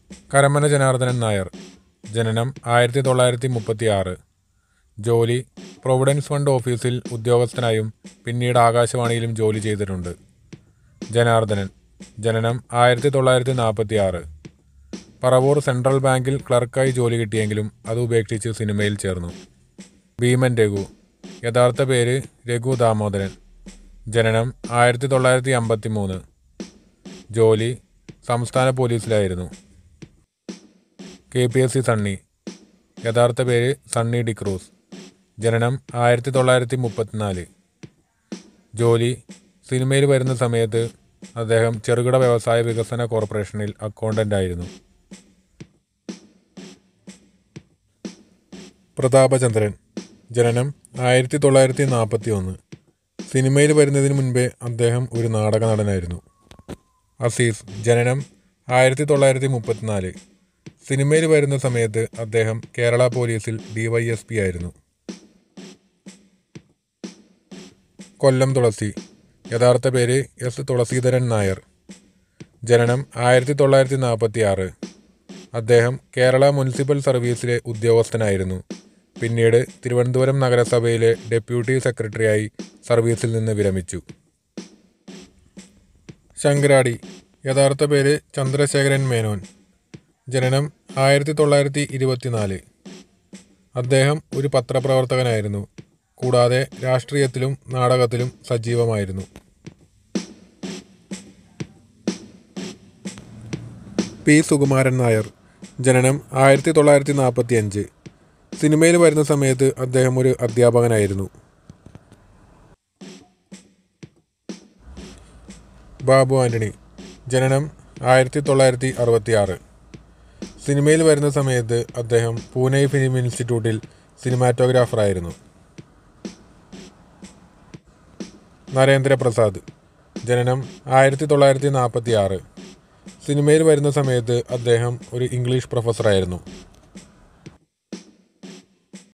കരമന ജനാർദ്ദനൻ നായർ ജനനം ആയിരത്തി തൊള്ളായിരത്തി മുപ്പത്തി ആറ് ജോലി പ്രൊവിഡൻസ് ഫണ്ട് ഓഫീസിൽ ഉദ്യോഗസ്ഥനായും പിന്നീട് ആകാശവാണിയിലും ജോലി ചെയ്തിട്ടുണ്ട് ജനാർദ്ദനൻ ജനനം ആയിരത്തി തൊള്ളായിരത്തി നാൽപ്പത്തി ആറ് പറവൂർ സെൻട്രൽ ബാങ്കിൽ ക്ലർക്കായി ജോലി കിട്ടിയെങ്കിലും അത് ഉപേക്ഷിച്ച് സിനിമയിൽ ചേർന്നു ഭീമൻ രഘു യഥാർത്ഥ പേര് രഘു ദാമോദരൻ ജനനം ആയിരത്തി തൊള്ളായിരത്തി അമ്പത്തി മൂന്ന് ജോലി സംസ്ഥാന പോലീസിലായിരുന്നു K P S C Sunny യഥാർത്ഥ പേര് സണ്ണി ഡിക്രൂസ് ജനനം ആയിരത്തി തൊള്ളായിരത്തി മുപ്പത്തിനാല് ജോലി സിനിമയിൽ വരുന്ന സമയത്ത് അദ്ദേഹം ചെറുകിട വ്യവസായ വികസന കോർപ്പറേഷനിൽ അക്കൗണ്ടൻ്റ് ആയിരുന്നു പ്രതാപചന്ദ്രൻ ജനനം ആയിരത്തി തൊള്ളായിരത്തി നാൽപ്പത്തി ഒന്ന് സിനിമയിൽ വരുന്നതിന് മുൻപേ അദ്ദേഹം ഒരു നാടക നടനായിരുന്നു അസീസ് ജനനം ആയിരത്തി തൊള്ളായിരത്തി മുപ്പത്തിനാല് സിനിമയിൽ വരുന്ന സമയത്ത് അദ്ദേഹം കേരള പോലീസിൽ ഡിവൈഎസ്പി ആയിരുന്നു കൊല്ലം തുളസി യഥാർത്ഥ പേര് എസ് തുളസീധരൻ നായർ ജനനം ആയിരത്തി തൊള്ളായിരത്തി നാൽപ്പത്തി ആറ് അദ്ദേഹം കേരള മുനിസിപ്പൽ സർവീസിലെ ഉദ്യോഗസ്ഥനായിരുന്നു പിന്നീട് തിരുവനന്തപുരം നഗരസഭയിലെ ഡെപ്യൂട്ടി സെക്രട്ടറിയായി സർവീസിൽ നിന്ന് വിരമിച്ചു ശങ്കരാടി യഥാർത്ഥ പേര് ചന്ദ്രശേഖരൻ മേനോൻ ജനനം ആയിരത്തി തൊള്ളായിരത്തി ഇരുപത്തിനാല് അദ്ദേഹം ഒരു പത്രപ്രവർത്തകനായിരുന്നു കൂടാതെ രാഷ്ട്രീയത്തിലും നാടകത്തിലും സജീവമായിരുന്നു പി സുകുമാരൻ നായർ ജനനം ആയിരത്തി തൊള്ളായിരത്തി നാൽപ്പത്തി അഞ്ച് സിനിമയിൽ വരുന്ന സമയത്ത് അദ്ദേഹം ഒരു അധ്യാപകനായിരുന്നു ബാബു ആൻ്റണി ജനനം ആയിരത്തി തൊള്ളായിരത്തി അറുപത്തി ആറ് സിനിമയിൽ വരുന്ന സമയത്ത് അദ്ദേഹം പൂനെ ഫിലിം ഇൻസ്റ്റിറ്റ്യൂട്ടിൽ സിനിമാറ്റോഗ്രാഫറായിരുന്നു നരേന്ദ്രപ്രസാദ് ജനനം ആയിരത്തി തൊള്ളായിരത്തി നാൽപ്പത്തി ആറ് സിനിമയിൽ വരുന്ന സമയത്ത് അദ്ദേഹം ഒരു ഇംഗ്ലീഷ് പ്രൊഫസറായിരുന്നു